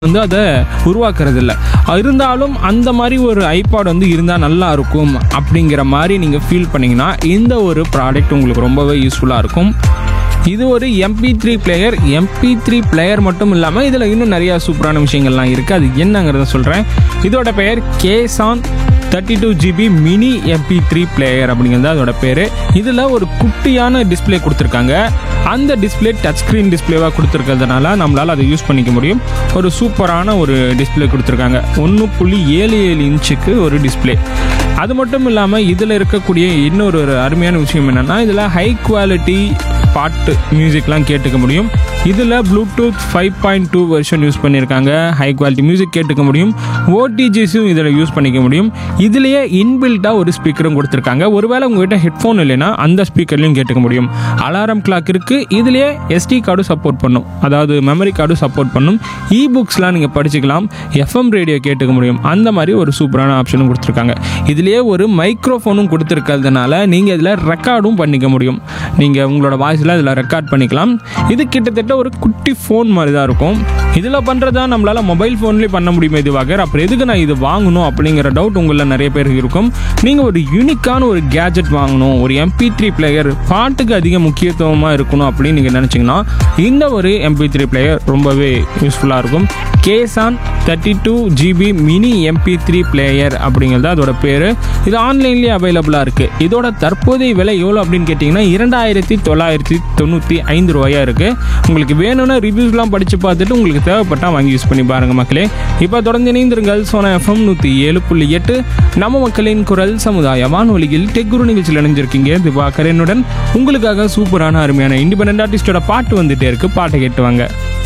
வந்து அதை உருவாக்குறது இல்லை இருந்தாலும் அந்த மாதிரி ஒரு ஐபாட் வந்து இருந்தால் நல்லா இருக்கும் அப்படிங்கிற மாதிரி நீங்கள் ஃபீல் பண்ணீங்கன்னா இந்த ஒரு ப்ராடக்ட் உங்களுக்கு ரொம்பவே யூஸ்ஃபுல்லாக இருக்கும் இது ஒரு MP three player MP three player மட்டும் இல்லாமல் இதில் இன்னும் நிறையா சூப்பரான விஷயங்கள்லாம் இருக்குது அது என்னங்கிறத சொல்கிறேன் இதோட பெயர் கேசான் thirty two GB mini MP three player அப்படிங்கிறது அதோட பேர் இதில் ஒரு குட்டியான டிஸ்ப்ளே கொடுத்துருக்காங்க அந்த டிஸ்ப்ளே டச் ஸ்க்ரீன் டிஸ்ப்ளேவாக கொடுத்துருக்கிறதுனால நம்மளால் அதை யூஸ் பண்ணிக்க முடியும் ஒரு சூப்பரான ஒரு டிஸ்ப்ளே கொடுத்துருக்காங்க ஒன்று புள்ளி ஏழு ஏழு இன்ச்சுக்கு ஒரு டிஸ்ப்ளே அது மட்டும் இல்லாமல் இதில் இருக்கக்கூடிய இன்னொரு ஒரு அருமையான விஷயம் என்னென்னா இதில் ஹை குவாலிட்டி பாட்டு மியூசிக்லாம் கேட்டுக்க முடியும் இதில் Bluetooth five point two version use பண்ணியிருக்காங்க ஹை குவாலிட்டி மியூசிக் கேட்டுக்க முடியும் ஓடிஜிஸும் இதில் யூஸ் பண்ணிக்க முடியும் இதுலேயே இன்பில்ட்டாக ஒரு ஸ்பீக்கரும் கொடுத்துருக்காங்க ஒருவேளை உங்ககிட்ட ஹெட்ஃபோன் இல்லைன்னா அந்த ஸ்பீக்கர்லையும் கேட்டுக்க முடியும் அலாரம் கிளாக் இருக்குது இதுலேயே எஸ்டி கார்டும் சப்போர்ட் பண்ணும் அதாவது மெமரி கார்டும் சப்போர்ட் பண்ணும் இ புக்ஸ்லாம் நீங்கள் படிச்சுக்கலாம் எஃப்எம் ரேடியோ கேட்டுக்க முடியும் அந்த மாதிரி ஒரு சூப்பரான ஆப்ஷனும் கொடுத்துருக்காங்க இதுலேயே ஒரு மைக்ரோஃபோனும் கொடுத்துருக்கிறதுனால நீங்கள் இதில் ரெக்கார்டும் பண்ணிக்க முடியும் நீங்கள் உங்களோட வாய்ஸில் இதில் ரெக்கார்ட் பண்ணிக்கலாம் இது கிட்டத்தட்ட ஒரு குட்டி ஃபோன் மாதிரி தான் இருக்கும் இதில் பண்ணுறதா நம்மளால் மொபைல் ஃபோன்லேயே பண்ண முடியுமே இதுவாக அப்புறம் எதுக்கு நான் இது வாங்கணும் அப்படிங்கிற டவுட் உங்களில் நிறைய பேருக்கு இருக்கும் நீங்கள் ஒரு யூனிக்கான ஒரு கேஜெட் வாங்கணும் ஒரு எம்பி த்ரீ பிளேயர் பாட்டுக்கு அதிக முக்கியத்துவமாக இருக்கணும் அப்படின்னு நீங்கள் நினச்சிங்கன்னா இந்த ஒரு எம்பி த்ரீ பிளேயர் ரொம்பவே யூஸ்ஃபுல்லாக இருக்கும் கேசான் thirty two GB mini MP three player அப்படிங்கிறது அதோட பேர் இது ஆன்லைன்லேயே அவைலபிளாக இருக்குது இதோட தற்போதைய விலை எவ்வளோ அப்படின்னு கேட்டிங்கன்னா இரண்டாயிரத்தி தொள்ளாயிரத்தி தொண்ணூற்றி ஐந்து ரூபாயாக இருக்குது உங்களுக்கு வேணும்னா ரிவ்யூஸ்லாம் படித்து பார்த்துட்டு உங்களுக்கு தேவைப்பட்டால் வாங்கி யூஸ் பண்ணி பாருங்கள் மக்களே இப்போ தொடர்ந்து இணைந்திருங்கள் சோனா எஃப்எம் நூற்றி ஏழு புள்ளி எட்டு நம்ம மக்களின் குரல் சமுதாய வானொலியில் டெக்குரு நிகழ்ச்சியில் இணைஞ்சிருக்கீங்க திவாகரனுடன் உங்களுக்காக சூப்பரான அருமையான இண்டிபெண்ட் ஆர்டிஸ்டோட பாட்டு வந்துட்டே இருக்கு பாட்டை கேட்டு வாங்க